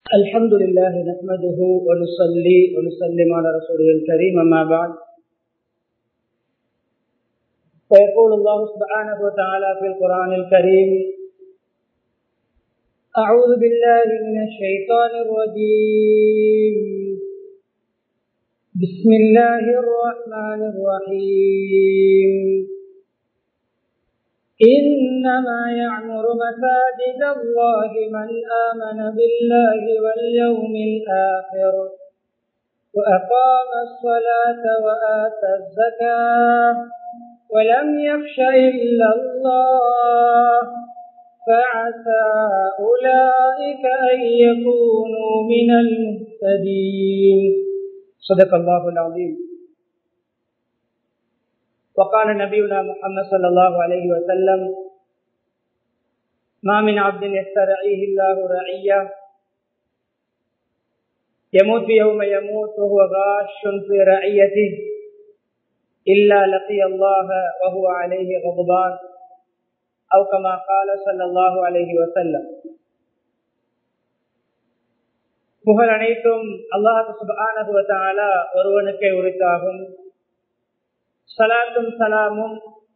الحمد لله نحمده ونصلي ونسلم على رسوله الكريم أما بعد فيقول الله سبحانه وتعالى في القرآن الكريم أعوذ بالله من الشيطان الرجيم بسم الله الرحمن الرحيم إنما يعمر مساجد الله من آمن بالله واليوم الآخر وأقام الصلاة وآتى الزكاة ولم يخش إلا الله فعسى أولئك أن يكونوا من المهتدين صدق الله العظيم وقال نبينا محمد صلى الله عليه وسلم ما من عبد يسترعيه الله رعية يموت يوم يموت وهو غاش في رعيته إلا لقي الله وهو عليه غضبان أو كما قال صلى الله عليه وسلم புகழ் அனைத்தும் அல்லாஹு சுபானகுவத்தாலா ஒருவனுக்கே உரித்தாகும் சலாத்தும் சலாமும்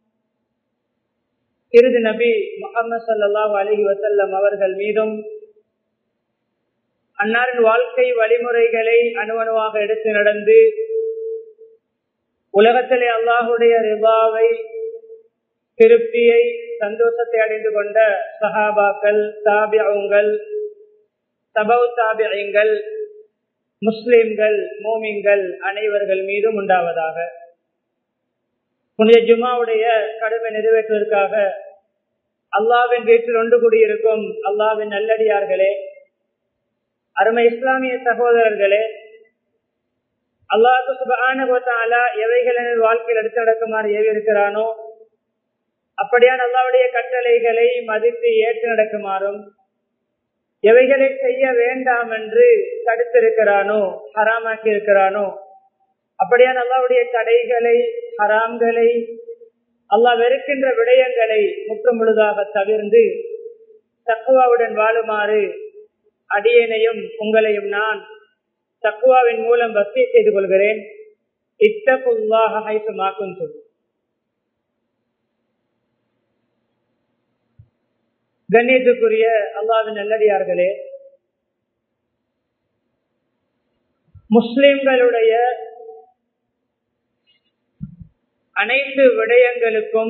இறுதி நபி முகமது சல்லாஹூ அலஹி வசல்லம் அவர்கள் மீதும் அன்னாரின் வாழ்க்கை வழிமுறைகளை அணுவணுவாக எடுத்து நடந்து உலகத்திலே அல்லாஹுடைய ரிபாவை திருப்தியை சந்தோஷத்தை அடைந்து கொண்ட சஹாபாக்கள் தாபியங்கள் தபவு தாபியங்கள் முஸ்லிம்கள் மோமிங்கள் அனைவர்கள் மீதும் உண்டாவதாக புனித ஜுமாவுடைய கடமை நிறைவேற்றுவதற்காக அல்லாவின் வீட்டில் ஒன்று கூடியிருக்கும் அல்லாவின் நல்லடியார்களே அருமை இஸ்லாமிய சகோதரர்களே அல்லாஹு சுபானா எவைகள் வாழ்க்கையில் எடுத்து நடக்குமாறு ஏவி இருக்கிறானோ அப்படியான அல்லாவுடைய கட்டளைகளை மதித்து ஏற்று நடக்குமாறும் எவைகளை செய்ய வேண்டாம் என்று தடுத்திருக்கிறானோ ஹராமாக்கி இருக்கிறானோ அப்படியான அல்லாவுடைய தடைகளை ஹராம்களை அல்லாஹ் வெறுக்கின்ற விடயங்களை முற்றும் முழுதாக தவிர்ந்து தக்குவாவுடன் வாழுமாறு அடியனையும் உங்களையும் நான் தக்குவாவின் மூலம் வசதி செய்து கொள்கிறேன் இத்தகுல்லாக ஹைசுமாக்கும் சொல் கண்ணியத்துக்குரிய அல்லாவின் நல்லடியார்களே முஸ்லிம்களுடைய அனைத்து விடயங்களுக்கும்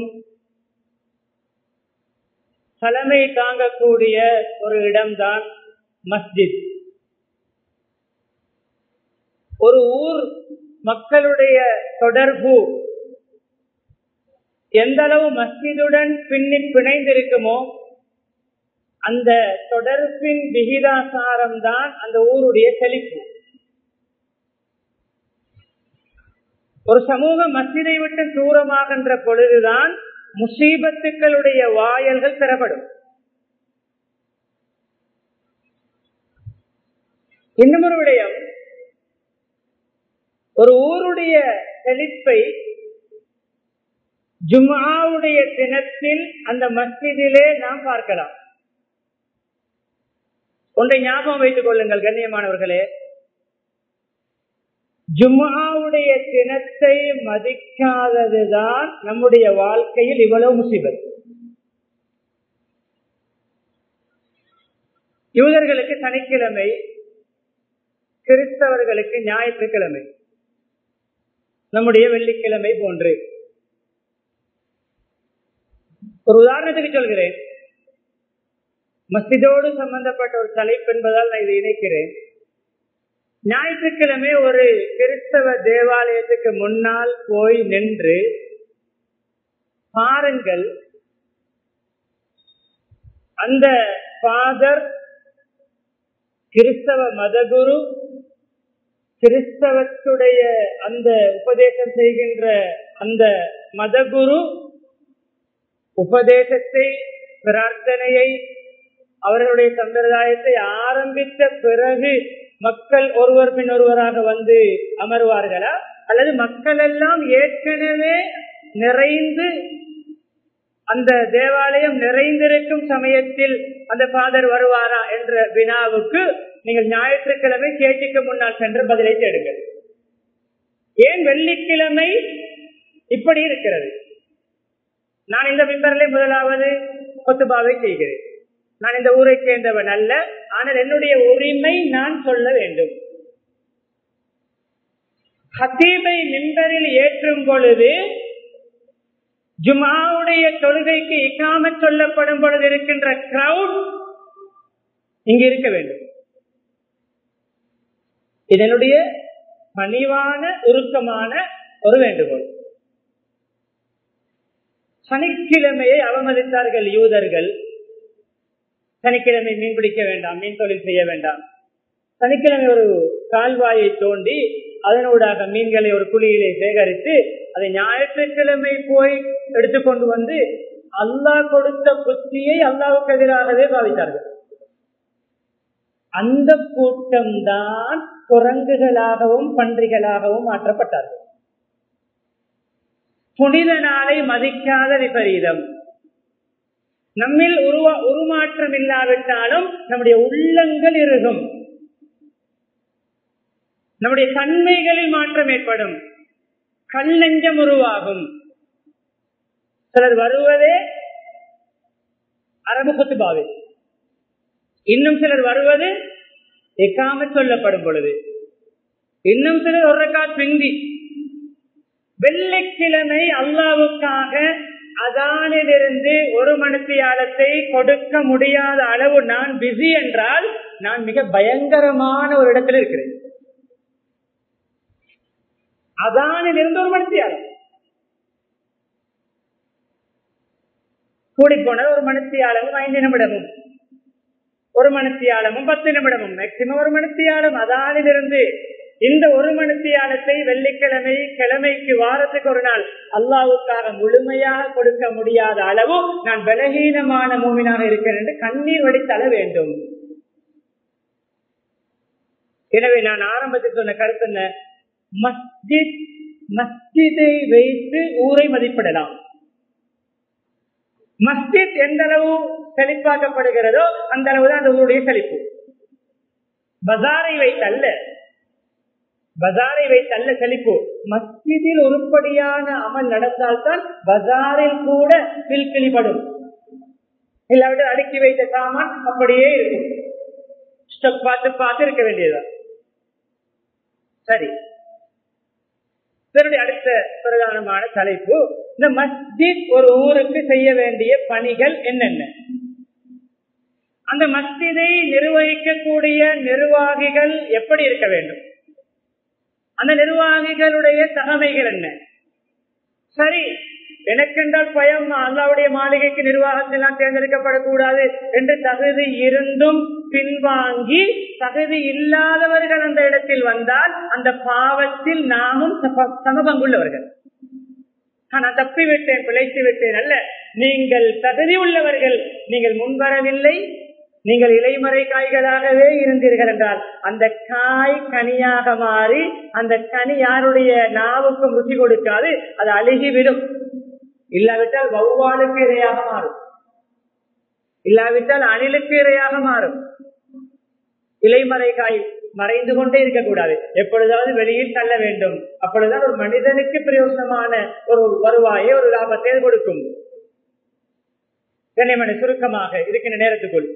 தலைமை தாங்கக்கூடிய ஒரு இடம்தான் மஸ்ஜித் ஒரு ஊர் மக்களுடைய தொடர்பு எந்த அளவு மஸ்ஜிதுடன் பின்னி பிணைந்திருக்குமோ அந்த தொடர்பின் விகிதாசாரம் தான் அந்த ஊருடைய செழிப்பு ஒரு சமூக மசிதை விட்டு தூரமாகின்ற பொழுதுதான் முசீபத்துக்களுடைய வாயல்கள் பெறப்படும் இன்னும் ஒரு விடயம் ஒரு ஊருடைய செழிப்பை ஜும்ஆவுடைய தினத்தில் அந்த மஸ்ஜிதிலே நாம் பார்க்கலாம் ஒன்றை ஞாபகம் வைத்துக் கொள்ளுங்கள் கண்ணியமானவர்களே ஜும்மாவுடைய தினத்தை மதிக்காததுதான் நம்முடைய வாழ்க்கையில் இவ்வளவு முசிபத் யூதர்களுக்கு சனிக்கிழமை கிறிஸ்தவர்களுக்கு ஞாயிற்றுக்கிழமை நம்முடைய வெள்ளிக்கிழமை போன்று ஒரு உதாரணத்துக்கு சொல்கிறேன் மஸ்ஜிதோடு சம்பந்தப்பட்ட ஒரு தலைப்பு என்பதால் நான் இதை இணைக்கிறேன் ஞாயிற்றுக்கிழமை ஒரு கிறிஸ்தவ தேவாலயத்துக்கு முன்னால் போய் நின்று பாருங்கள் அந்த ஃபாதர் கிறிஸ்தவ மதகுரு கிறிஸ்தவத்துடைய அந்த உபதேசம் செய்கின்ற அந்த மதகுரு உபதேசத்தை பிரார்த்தனையை அவர்களுடைய சம்பிரதாயத்தை ஆரம்பித்த பிறகு மக்கள் ஒருவர் பின் ஒருவராக வந்து அமர்வார்களா அல்லது மக்கள் எல்லாம் ஏற்கனவே நிறைந்து அந்த தேவாலயம் நிறைந்திருக்கும் சமயத்தில் அந்த ஃபாதர் வருவாரா என்ற வினாவுக்கு நீங்கள் ஞாயிற்றுக்கிழமை கேட்டுக்கு முன்னால் சென்று பதிலை தேடுங்கள் ஏன் வெள்ளிக்கிழமை இப்படி இருக்கிறது நான் இந்த மிம்பரிலே முதலாவது கொத்துபாவை செய்கிறேன் நான் இந்த ஊரை சேர்ந்தவன் அல்ல ஆனால் என்னுடைய உரிமை நான் சொல்ல வேண்டும் ஹத்தீபை மிம்பரில் ஏற்றும் பொழுது ஜுமாவுடைய தொழுகைக்கு இக்காம சொல்லப்படும் பொழுது இருக்கின்ற கிரவுட் இங்கு இருக்க வேண்டும் இதனுடைய பணிவான உருக்கமான ஒரு வேண்டுகோள் சனிக்கிழமையை அவமதித்தார்கள் யூதர்கள் சனிக்கிழமை மீன் பிடிக்க வேண்டாம் மீன் தொழில் செய்ய வேண்டாம் சனிக்கிழமை ஒரு கால்வாயை தோண்டி அதனூடாக மீன்களை ஒரு குழியிலே சேகரித்து அதை ஞாயிற்றுக்கிழமை போய் எடுத்துக்கொண்டு வந்து அல்லாஹ் கொடுத்த புத்தியை அல்லாவுக்கு எதிராகவே பாவித்தார்கள் அந்த கூட்டம்தான் குரங்குகளாகவும் பன்றிகளாகவும் மாற்றப்பட்டார்கள் புனித நாளை மதிக்காத விபரீதம் நம்மில் உருவா உருமாற்றம் இல்லாவிட்டாலும் நம்முடைய உள்ளங்கள் இருக்கும் நம்முடைய தன்மைகளில் மாற்றம் ஏற்படும் கல்லஞ்சம் உருவாகும் சிலர் வருவதே அரபு குத்துபாவில் இன்னும் சிலர் வருவது எக்காம சொல்லப்படும் பொழுது இன்னும் சிலர் ஒரு கால் பிந்தி வெள்ளிக்கிழமை அல்லாவுக்காக அதானிலிருந்து ஒரு மணித்தியாலத்தை கொடுக்க முடியாத அளவு நான் பிஸி என்றால் நான் மிக பயங்கரமான ஒரு இடத்தில் இருக்கிறேன் அதானிலிருந்து ஒரு மணித்தியாலம் கூடிப்போன ஒரு மணித்தியாலமும் ஐந்து நிமிடமும் ஒரு மணித்தியாலமும் பத்து நிமிடமும் மேக்சிமம் ஒரு மணித்தியாலம் அதானிலிருந்து இந்த ஒரு மணித்தியாலத்தை வெள்ளிக்கிழமை கிழமைக்கு வாரத்துக்கு ஒரு நாள் அல்லாவுக்காக முழுமையாக கொடுக்க முடியாத அளவு நான் பலகீனமான மூமினாக இருக்கிறேன் என்று கண்ணீர் வடித்தள வேண்டும் எனவே நான் ஆரம்பத்தில் சொன்ன கருத்து என்ன மஸ்ஜித் மஸ்ஜிதை வைத்து ஊரை மதிப்பிடலாம் மஸ்ஜித் எந்த அளவு செழிப்பாக்கப்படுகிறதோ அந்த அளவுதான் அந்த ஊருடைய செழிப்பு பஜாரை வைத்தல்ல பஜாரை வைத்தல்ல செழிப்பு மஸ்ஜிதில் உருப்படியான அமல் நடந்தால்தான் பஜாரில் கூட பில்கிளிப்படும் இல்லாவிட்டு அடுக்கி வைத்த சாமான் அப்படியே இருக்கும் ஸ்டெப் பார்த்து பார்த்து இருக்க வேண்டியதுதான் சரி இதனுடைய அடுத்த பிரதானமான தலைப்பு இந்த மஸ்ஜித் ஒரு ஊருக்கு செய்ய வேண்டிய பணிகள் என்னென்ன அந்த மஸ்ஜிதை நிர்வகிக்கக்கூடிய நிர்வாகிகள் எப்படி இருக்க வேண்டும் அந்த நிர்வாகிகளுடைய தகமைகள் என்ன சரி எனக்கென்றால் பயம் அல்லாவுடைய மாளிகைக்கு நிர்வாகத்தெல்லாம் தேர்ந்தெடுக்கப்படக்கூடாது என்று தகுதி இருந்தும் பின்வாங்கி தகுதி இல்லாதவர்கள் அந்த இடத்தில் வந்தால் அந்த பாவத்தில் நாமும் சம பங்குள்ளவர்கள் நான் தப்பி விட்டேன் பிழைத்து விட்டேன் அல்ல நீங்கள் தகுதி உள்ளவர்கள் நீங்கள் முன்வரவில்லை நீங்கள் இலைமறை காய்களாகவே இருந்தீர்கள் என்றால் அந்த காய் கனியாக மாறி அந்த கனி யாருடைய நாவுக்கும் ருசி கொடுக்காது அது அழுகிவிடும் இல்லாவிட்டால் வௌவாலுக்கு இரையாக மாறும் இல்லாவிட்டால் அணிலுக்கு இரையாக மாறும் இலைமறை காய் மறைந்து கொண்டே இருக்கக்கூடாது எப்பொழுதாவது வெளியில் தள்ள வேண்டும் அப்பொழுதுதான் ஒரு மனிதனுக்கு பிரயோசனமான ஒரு வருவாயை ஒரு லாபத்தை கொடுக்கும் கண்ணியமனை சுருக்கமாக இருக்கின்ற நேரத்துக்குள்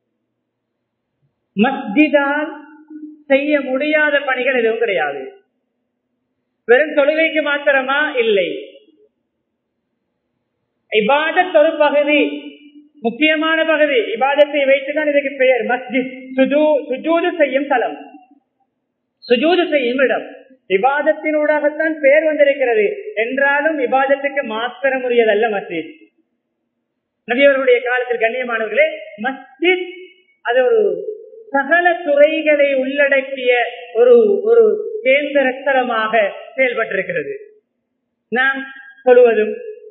மஸ்ஜிதால் செய்ய முடியாத பணிகள் எதுவும் கிடையாது வெறும் தொழுகைக்கு மாத்திரமா இல்லை இபாதத் ஒரு பகுதி முக்கியமான பகுதி இபாதத்தை வைத்துதான் இதுக்கு பெயர் மஸ்ஜித் சுஜூது செய்யும் தலம் சுஜூது செய்யும் இடம் விவாதத்தினூடாகத்தான் பெயர் வந்திருக்கிறது என்றாலும் விவாதத்துக்கு மாத்திரம் உரியதல்ல மஸ்ஜித் நபியவர்களுடைய காலத்தில் கண்ணியமானவர்களே மஸ்ஜித் அது ஒரு சகல துறைகளை உள்ளடக்கிய ஒரு ஒரு கேந்திர ஸ்தலமாக செயல்பட்டிருக்கிறது நாம் சொல்லுவதும்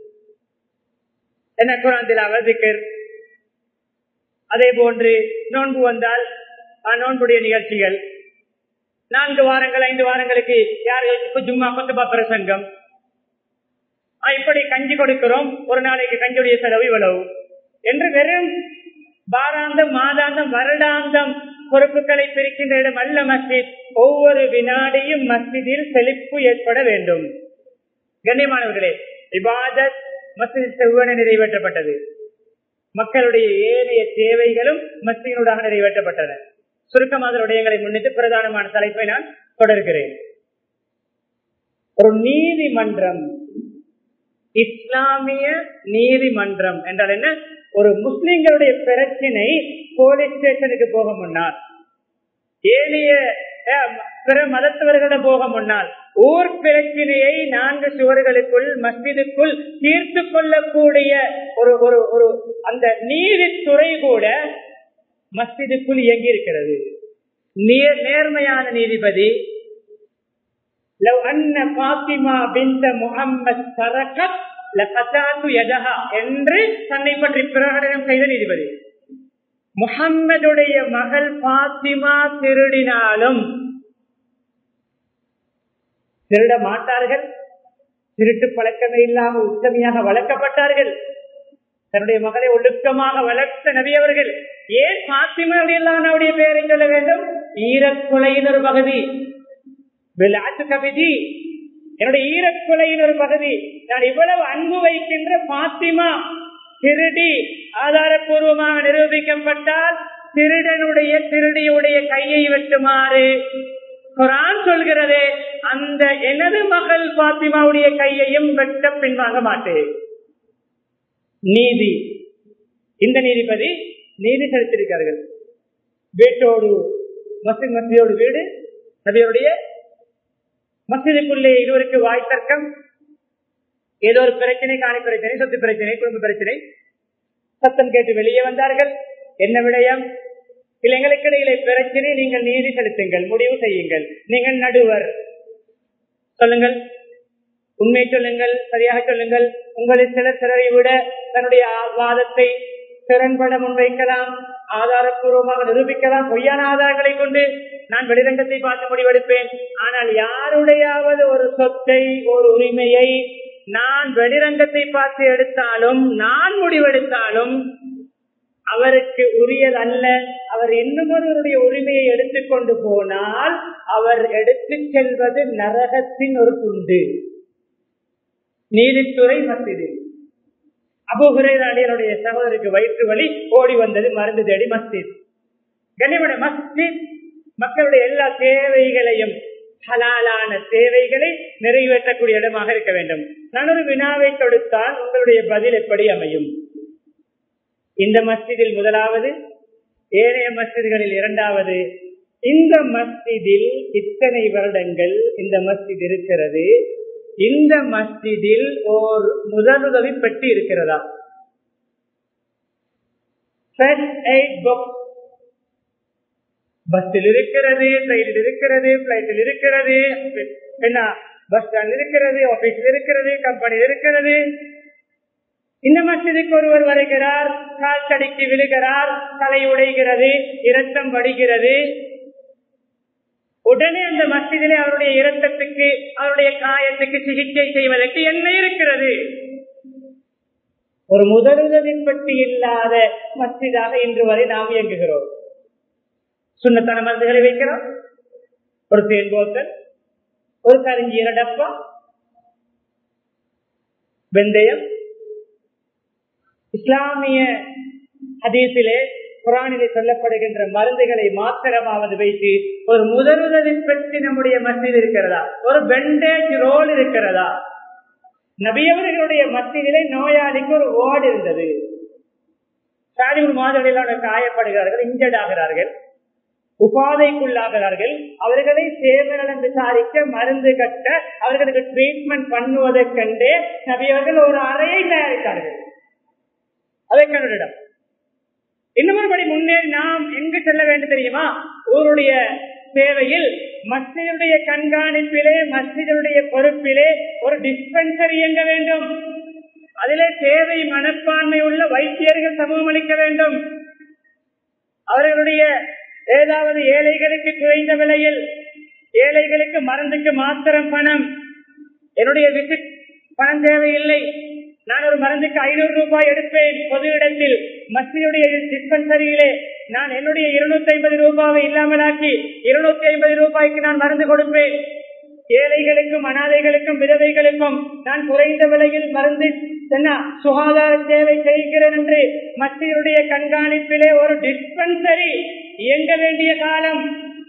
என்ன குராந்தில் அவதிக்கர் அதே போன்று நோன்பு வந்தால் நோன்புடைய நிகழ்ச்சிகள் நான்கு வாரங்கள் ஐந்து வாரங்களுக்கு யார்களுக்கு ஜும்மா கொத்துபா பிரசங்கம் இப்படி கஞ்சி கொடுக்கிறோம் ஒரு நாளைக்கு கஞ்சியுடைய செலவு இவ்வளவு என்று வெறும் வாராந்தம் மாதாந்தம் வருடாந்தம் பொறுப்புகளை பிரிக்கின்ற இடம் அல்ல மஸ்ஜித் ஒவ்வொரு வினாடியும் மஸ்ஜிதில் செழிப்பு ஏற்பட வேண்டும் கண்ணியமானவர்களே இபாதத் மஸ்ஜித் செவ்வன நிறைவேற்றப்பட்டது மக்களுடைய ஏனைய தேவைகளும் மஸ்ஜினூடாக நிறைவேற்றப்பட்டன சுருக்கமாக விடயங்களை முன்னிட்டு பிரதானமான தலைப்பை நான் தொடர்கிறேன் ஒரு நீதிமன்றம் இஸ்லாமிய நீதிமன்றம் என்றால் என்ன ஒரு முஸ்லிம்களுடைய பிரச்சனை போலீஸ் ஸ்டேஷனுக்கு போக முன்னால் ஏனைய பிற மதத்தவர்களிடம் போக முன்னால் ஊர் பிரச்சனையை நான்கு சுவர்களுக்குள் மஸ்ஜிதுக்குள் தீர்த்து கொள்ளக்கூடிய ஒரு ஒரு ஒரு அந்த நீதித்துறை கூட மஸ்ஜிதுக்குள் இயங்கி இருக்கிறது நேர்மையான நீதிபதி லவ் அன்ன பாத்திமா பிந்த முகம்மது சரகத் என்று தன்னை பற்றி பிரகடனம் செய்த நீதிபதி முகம்மதுடைய மகள் பாத்திமா திருடினாலும் திருட மாட்டார்கள் திருட்டு பழக்கமே இல்லாமல் உத்தமையாக வளர்க்கப்பட்டார்கள் தன்னுடைய மகளை ஒழுக்கமாக வளர்த்த நபியவர்கள் ஏன் பாத்திமா எல்லாம் அவருடைய பெயரை சொல்ல வேண்டும் ஈரக்குலையின் ஒரு பகுதி விளாட்டு கவிதி என்னுடைய ஈரக்குலையின் ஒரு பகுதி நான் இவ்வளவு அன்பு வைக்கின்ற பாத்திமா திருடி ஆதாரபூர்வமாக நிரூபிக்கப்பட்டால் திருடனுடைய திருடியுடைய கையை வெட்டுமாறு குரான் சொல்கிறது அந்த எனது மகள் பாத்திமாவுடைய கையையும் வெட்ட பின்வாங்க மாட்டேன் நீதி இந்த நீதிபதி நீதி செலுத்திருக்கார்கள் வீட்டோடு மசித் மசியோடு வீடு நபியோடைய மசிதுக்குள்ளே இருவருக்கு வாய் தர்க்கம் ஏதோ ஒரு பிரச்சனை காணி பிரச்சனை சொத்து பிரச்சனை குடும்ப பிரச்சனை சத்தம் கேட்டு வெளியே வந்தார்கள் என்ன விடயம் எங்களுக்கு இடையிலே பிரச்சனை நீங்கள் நீதி செலுத்துங்கள் முடிவு செய்யுங்கள் நீங்கள் நடுவர் சொல்லுங்கள் உண்மை சொல்லுங்கள் சரியாக சொல்லுங்கள் உங்களில் சிலர் சிலரை விட தன்னுடைய வாதத்தை திறன்பட முன்வைக்கலாம் ஆதாரப்பூர்வமாக நிரூபிக்கலாம் பொய்யான ஆதாரங்களை கொண்டு நான் வெளிரங்கத்தை பார்த்து முடிவெடுப்பேன் ஆனால் யாருடையாவது ஒரு சொத்தை ஒரு உரிமையை நான் வெளிரங்கத்தை பார்த்து எடுத்தாலும் நான் முடிவெடுத்தாலும் அவருக்கு உரியது அல்ல அவர் இன்னும் ஒருவருடைய உரிமையை எடுத்துக்கொண்டு போனால் அவர் எடுத்து செல்வது நரகத்தின் ஒரு துண்டு நீதித்துறை மத்திது அபுகுரையாளியனுடைய சகோதரிக்கு வயிற்று வலி ஓடி வந்தது மருந்து தேடி மஸ்ஜித் கனிமட மஸ்ஜித் மக்களுடைய எல்லா தேவைகளையும் ஹலாலான தேவைகளை நிறைவேற்றக்கூடிய இடமாக இருக்க வேண்டும் நான் ஒரு வினாவை தொடுத்தால் உங்களுடைய பதில் எப்படி அமையும் இந்த மஸ்ஜிதில் முதலாவது ஏனைய மஸ்ஜிதுகளில் இரண்டாவது இந்த மஸ்ஜிதில் இத்தனை வருடங்கள் இந்த மஸ்ஜித் இருக்கிறது இந்த மஸ்ஜிதில் ஓர் முதலுதவி பெட்டி இருக்கிறதா பஸ்ஸில் இருக்கிறது ட்ரெயினில் இருக்கிறது பிளைட்டில் இருக்கிறது என்ன பஸ் ஸ்டாண்ட் இருக்கிறது ஆபீஸில் இருக்கிறது கம்பெனியில் இருக்கிறது இந்த மசிதிக்கு ஒருவர் வருகிறார் கால் தடிக்கு விழுகிறார் தலை உடைகிறது இரத்தம் வடிகிறது உடனே அந்த மசிதிலே அவருடைய இரத்தத்துக்கு அவருடைய காயத்துக்கு சிகிச்சை செய்வதற்கு என்ன இருக்கிறது ஒரு முதலுதவி பற்றி இல்லாத மசிதாக இன்று வரை நாம் இயங்குகிறோம் சுண்ணத்தான மருந்துகளை வைக்கிறோம் ஒரு தேன் போத்தல் ஒரு கரிஞ்சீர டப்பா வெந்தயம் இஸ்லாமிய ஹதீஸிலே குரானிலே சொல்லப்படுகின்ற மருந்துகளை மாத்திரமாவது வைத்து ஒரு முதலுதவி பற்றி நம்முடைய மத்தியில் இருக்கிறதா ஒரு பெண்டேஜ் ரோல் இருக்கிறதா நபியவர்களுடைய மத்தியிலே நோயாளிக்கு ஒரு வார்டு இருந்தது சாலிபு மாதங்களில் காயப்படுகிறார்கள் இன்ஜர்ட் ஆகிறார்கள் உபாதைக்குள்ளாகிறார்கள் அவர்களை சேவநலம் விசாரிக்க மருந்து கட்ட அவர்களுக்கு ட்ரீட்மெண்ட் பண்ணுவதற்கென்றே நபியவர்கள் ஒரு அறையை தயாரித்தார்கள் அதற்கனிடம் இன்னொருபடி முன்னேறி நாம் எங்கு செல்ல வேண்டும் தெரியுமா ஊருடைய சேவையில் மஸ்ஜிதுடைய கண்காணிப்பிலே மஸ்ஜிதுடைய பொறுப்பிலே ஒரு டிஸ்பென்சரி இயங்க வேண்டும் அதிலே சேவை மனப்பான்மை உள்ள வைத்தியர்கள் சமூகம் அளிக்க வேண்டும் அவர்களுடைய ஏதாவது ஏழைகளுக்கு குறைந்த விலையில் ஏழைகளுக்கு மருந்துக்கு மாத்திரம் பணம் என்னுடைய விசிட் பணம் தேவையில்லை நான் ஒரு மருந்துக்கு ஐநூறு ரூபாய் எடுப்பேன் பொது இடத்தில் மஸ்ஜிதுடைய டிஸ்பென்சரியிலே நான் என்னுடைய இருநூத்தி ஐம்பது ரூபாவை இல்லாமலாக்கி இருநூத்தி ஐம்பது ரூபாய்க்கு நான் மருந்து கொடுப்பேன் ஏழைகளுக்கும் அனாதைகளுக்கும் விதவைகளுக்கும் நான் குறைந்த விலையில் மருந்து என்ன சுகாதார சேவை செய்கிறேன் என்று மத்தியுடைய கண்காணிப்பிலே ஒரு டிஸ்பென்சரி இயங்க வேண்டிய காலம்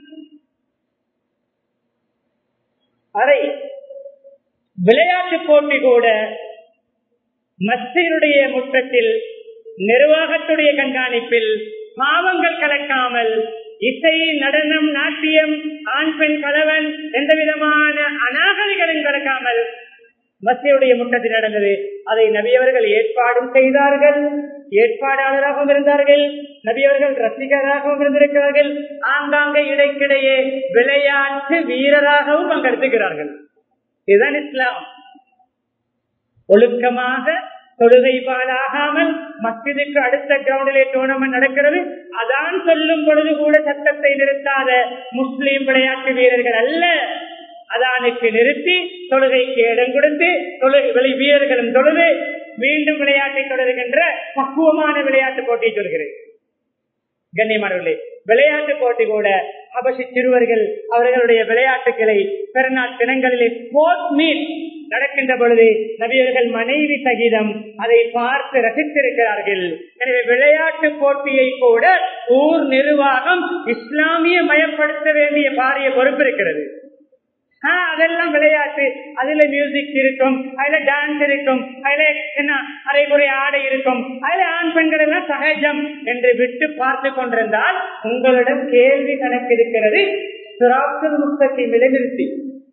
அறை விளையாட்டு போட்டி கூட மஸ்தியுடைய முற்றத்தில் நிர்வாகத்துடைய கண்காணிப்பில் பாவங்கள் கலக்காமல் இசை நடனம் நாட்டியம் ஆண் பெண் கலவன் எந்த விதமான அநாகரிகளும் கலக்காமல் மத்தியுடைய முற்றத்தில் நடந்தது அதை நபியவர்கள் ஏற்பாடும் செய்தார்கள் ஏற்பாடாளராகவும் இருந்தார்கள் நபியவர்கள் ரசிகராகவும் இருந்திருக்கிறார்கள் ஆங்காங்கே இடைக்கிடையே விளையாட்டு வீரராகவும் பங்கெடுத்துக்கிறார்கள் இதுதான் இஸ்லாம் ஒழுக்கமாக தொழுகை பாலாகாமல் மஸ்ஜிதுக்கு அடுத்த கிரவுண்டிலே டோர்னமெண்ட் நடக்கிறது அதான் சொல்லும் பொழுது கூட சட்டத்தை நிறுத்தாத முஸ்லீம் விளையாட்டு வீரர்கள் அல்ல அதானுக்கு நிறுத்தி தொழுகைக்கு இடம் கொடுத்து தொழுகை வெளி வீரர்களும் தொழுது மீண்டும் விளையாட்டை தொடருகின்ற பக்குவமான விளையாட்டு போட்டியை சொல்கிறேன் கண்ணியமானவர்களே விளையாட்டு போட்டி கூட அபசி சிறுவர்கள் அவர்களுடைய விளையாட்டுகளை பிறநாள் தினங்களிலே ஸ்போர்ட்ஸ் மீட் நடக்கின்ற பொழுது நபியர்கள் மனைவி சகிதம் அதை பார்த்து ரசித்திருக்கிறார்கள் எனவே விளையாட்டு போட்டியை கூட ஊர் நிர்வாகம் இஸ்லாமிய மயப்படுத்த வேண்டிய பாரிய பொறுப்பு இருக்கிறது அதெல்லாம் விளையாட்டு அதுல மியூசிக் இருக்கும் அதுல டான்ஸ் இருக்கும் அதுல என்ன அரைகுறை ஆடை இருக்கும் அதுல ஆண் பெண்கள் எல்லாம் சகஜம் என்று விட்டு பார்த்து கொண்டிருந்தால் உங்களிடம் கேள்வி கணக்கு இருக்கிறது முக்தத்தை நிலைநிறுத்தி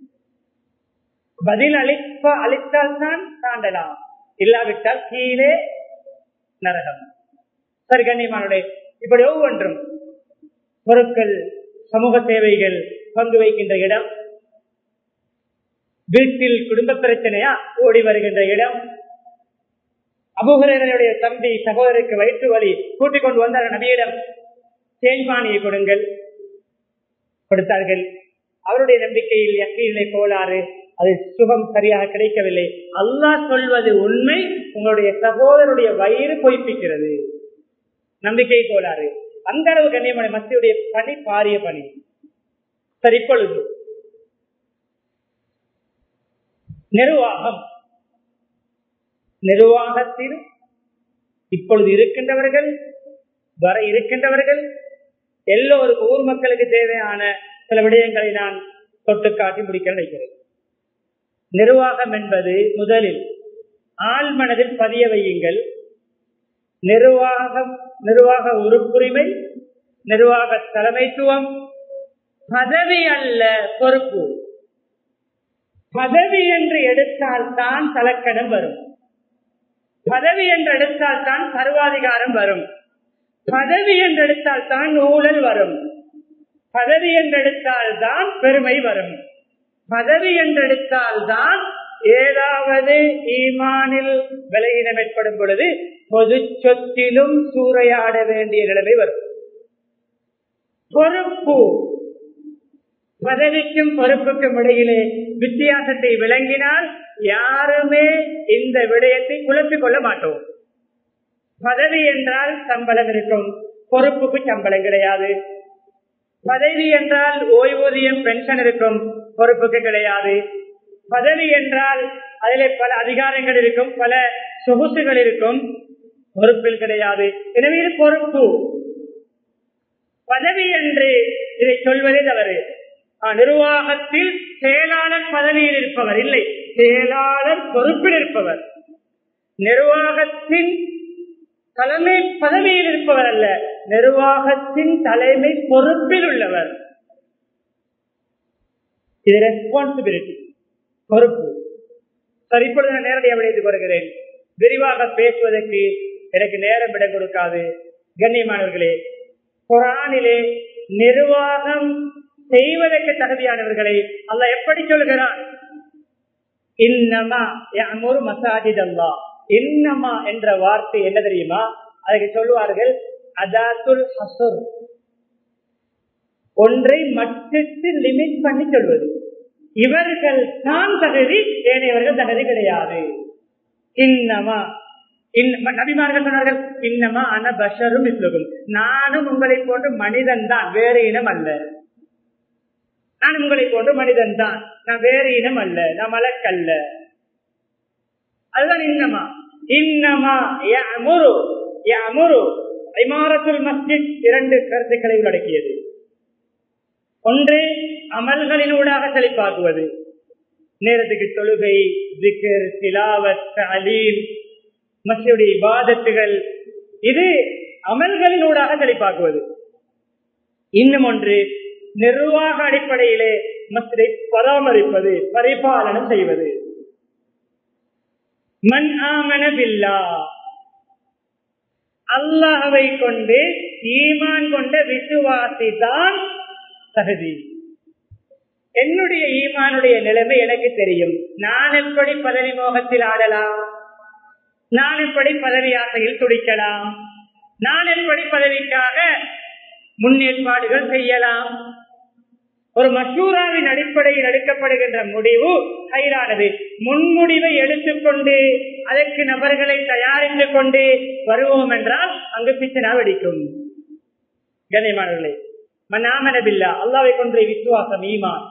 பதில் அளிப்ப அளித்தால் தான் தாண்டலாம் இல்லாவிட்டால் கீழே நரகம் சரி கண்ணியமானுடைய இப்படி ஒவ்வொன்றும் பொருட்கள் சமூக சேவைகள் பங்கு வைக்கின்ற இடம் வீட்டில் குடும்ப பிரச்சனையா ஓடி வருகின்ற இடம் அபுகரனுடைய தம்பி சகோதரருக்கு வயிற்று வலி கூட்டிக் கொண்டு வந்தார் நபியிடம் தேன்பானியை கொடுங்கள் கொடுத்தார்கள் அவருடைய நம்பிக்கையில் எக்கீழே கோளாறு அது சுகம் சரியாக கிடைக்கவில்லை அல்லாஹ் சொல்வது உண்மை உங்களுடைய சகோதரருடைய வயிறு பொய்ப்பிக்கிறது நம்பிக்கை கோளாறு அந்த அளவு கண்ணியமான மத்தியுடைய பணி பாரிய பணி சரி இப்பொழுது நிர்வாகம் நிர்வாகத்தில் இப்பொழுது இருக்கின்றவர்கள் வர இருக்கின்றவர்கள் எல்லோருக்கும் ஊர் மக்களுக்கு தேவையான சில விடயங்களை நான் தொட்டு காட்டி முடிக்க நினைக்கிறேன் நிர்வாகம் என்பது முதலில் ஆள் மனதில் பதிய வையுங்கள் நிர்வாகம் நிர்வாக உறுப்புரிமை நிர்வாக தலைமைத்துவம் பதவி அல்ல பொறுப்பு பதவி என்று எடுத்தால் தான் தலக்கணம் வரும் பதவி என்று எடுத்தால் தான் சர்வாதிகாரம் வரும் பதவி என்று எடுத்தால் தான் ஊழல் வரும் பதவி என்று எடுத்தால் தான் பெருமை வரும் பதவி என்று எடுத்தால் தான் ஏதாவது ஈமானில் விலையினம் ஏற்படும் பொழுது பொது சொத்திலும் சூறையாட வேண்டிய நிலைமை வரும் பொறுப்பு பதவிக்கும் பொறுப்புக்கும் இடையிலே வித்தியாசத்தை விளங்கினால் யாருமே இந்த விடயத்தை குழப்பிக் கொள்ள மாட்டோம் பதவி என்றால் சம்பளம் இருக்கும் பொறுப்புக்கு சம்பளம் கிடையாது பதவி என்றால் ஓய்வூதியம் பென்ஷன் இருக்கும் பொறுப்புக்கு கிடையாது பதவி என்றால் அதிலே பல அதிகாரங்கள் இருக்கும் பல சொகுசுகள் இருக்கும் பொறுப்பில் கிடையாது எனவே இது பொறுப்பு பதவி என்று இதை சொல்வதே தவறு நிர்வாகத்தில் செயலாளர் பதவியில் இருப்பவர் இல்லை செயலாளர் பொறுப்பில் இருப்பவர் நிர்வாகத்தின் தலைமை பதவியில் இருப்பவர் அல்ல நிர்வாகத்தின் தலைமை பொறுப்பில் உள்ளவர் இது ரெஸ்பான்சிபிலிட்டி பொறுப்பு சரி இப்பொழுது நான் நேரடியாக விளைவித்துக் வருகிறேன் விரிவாக பேசுவதற்கு எனக்கு நேரம் இடம் கொடுக்காது கண்ணியமானவர்களே குரானிலே நிர்வாகம் செய்வதற்கு தகுதியானவர்களை அல்ல எப்படி சொல்கிறான் இன்னமா ஒரு மசாஜித் அல்லா இன்னமா என்ற வார்த்தை என்ன தெரியுமா அதுக்கு சொல்லுவார்கள் அதாத்துல் ஹசுர் ஒன்றை மட்டிட்டு லிமிட் பண்ணி சொல்வது இவர்கள் தான் தகுதி ஏனையவர்கள் தகுதி கிடையாது இன்னமா நபிமார்கள் சொன்னார்கள் இன்னமா அன பஷரும் இஸ்லகும் நானும் உங்களை போன்று மனிதன் தான் வேறு இனம் அல்ல நான் உங்களை போன்று மனிதன் தான் நான் வேறு இனம் அல்ல நான் மலக்கல்ல அதுதான் இன்னமா இன்னமா யமுரு யமுரு இமாரத்துல் மஸ்ஜித் இரண்டு கருத்துக்களை உள்ளடக்கியது ஒன்று அமல்களினூடாக செழிப்பாக்குவது நேரத்துக்கு தொழுகை திக்கர் திலாவத் அலீம் மசியுடைய இபாதத்துகள் இது அமல்களினூடாக செழிப்பாக்குவது இன்னும் ஒன்று நிர்வாக அடிப்படையிலே மசிதை பராமரிப்பது பரிபாலனம் செய்வது மண் ஆமன பில்லா அல்லாஹவை கொண்டு ஈமான் கொண்ட விசுவாசி தான் தகுதி என்னுடைய ஈமானுடைய நிலைமை எனக்கு தெரியும் நான் எப்படி பதவி மோகத்தில் ஆடலாம் நான் எப்படி பதவி ஆசையில் துடிக்கலாம் நான் எப்படி பதவிக்காக முன்னேற்பாடுகள் செய்யலாம் ஒரு மசூராவின் அடிப்படையில் எடுக்கப்படுகின்ற முடிவு கைரானது முன்முடிவை எடுத்துக்கொண்டு அதற்கு நபர்களை தயாரித்துக் கொண்டு வருவோம் என்றால் அங்கு பிச்சனா வெடிக்கும் கண்ணியமானவர்களே மன்னாமனபில்லா அல்லாவை கொன்ற விசுவாசம் ஈமான்